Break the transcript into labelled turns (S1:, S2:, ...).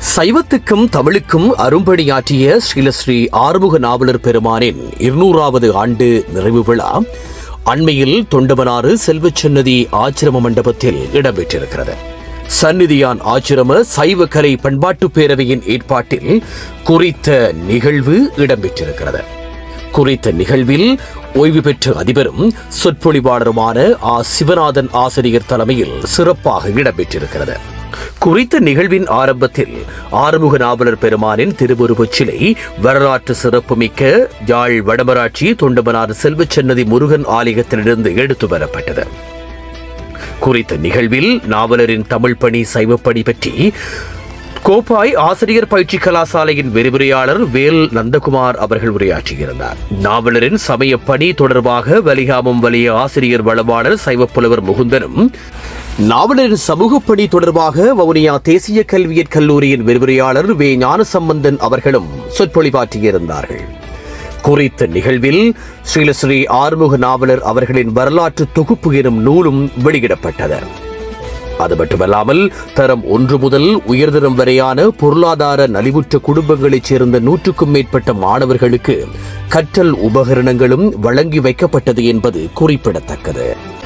S1: சைவத்துக்கும் தமிழுக்கும் அரும்பணியாற்றிய ஸ்ரீலஸ்ரீ ஆறுமுக நாவலர் பெருமானின் இருநூறாவது ஆண்டு நிறைவு விழா அண்மையில் தொண்டமனாறு செல்வச்சன்னதி ஆச்சிரம மண்டபத்தில் இடம்பெற்றிருக்கிறது சந்நிதியான் ஆச்சிரம சைவ கலை பண்பாட்டு பேரவையின் ஏற்பாட்டில் குறித்த நிகழ்வு இடம்பெற்றிருக்கிறது குறித்த நிகழ்வில் ஓய்வு பெற்ற அதிபரும் சொற்பொழிவாளருமான ஆ சிவநாதன் ஆசிரியர் தலைமையில் சிறப்பாக இடம்பெற்றிருக்கிறது குறித்த நிகழ்வின் ஆரம்பத்தில் ஆறுமுக நாவலர் பெருமானின் திருவுருவச் சிலை வரலாற்று சிறப்புமிக்க யாழ் வடமராட்சி தொண்டமனார் செல்வச்சன்னதி முருகன் ஆலயத்திலிருந்து எடுத்து வரப்பட்டது குறித்த நிகழ்வில் நாவலரின் தமிழ் பணி சைவப்பணி பற்றி கோப்பாய் ஆசிரியர் பயிற்சி கலாசாலையின் விரிவுரையாளர் வேல் நந்தகுமார் அவர்கள் உரையாற்றியிருந்தார் நாவலரின் சமய பணி தொடர்பாக வலிகாமம் வலிய ஆசிரியர் வளவாளர் சைவப்புலவர் முகுந்தனும் நாவலரின் சமூக பணி தொடர்பாக வவுனியா தேசிய கல்வியற் கல்லூரியின் விரிவுரையாளர் வே ஞானசம்பந்தன் அவர்களும் சொற்பொழிவாற்றியிருந்தார்கள் குறித்த நிகழ்வில் ஸ்ரீலஸ்ரீ ஆறுமுக நாவலர் அவர்களின் வரலாற்று தொகுப்பு எனும் நூலும் வெளியிடப்பட்டது அது மட்டுமல்லாமல் தரம் ஒன்று முதல் உயர்தரம் வரையான பொருளாதார நலிவுற்ற குடும்பங்களைச் சேர்ந்த நூற்றுக்கும் மேற்பட்ட மாணவர்களுக்கு கற்றல் உபகரணங்களும் வழங்கி வைக்கப்பட்டது என்பது குறிப்பிடத்தக்கது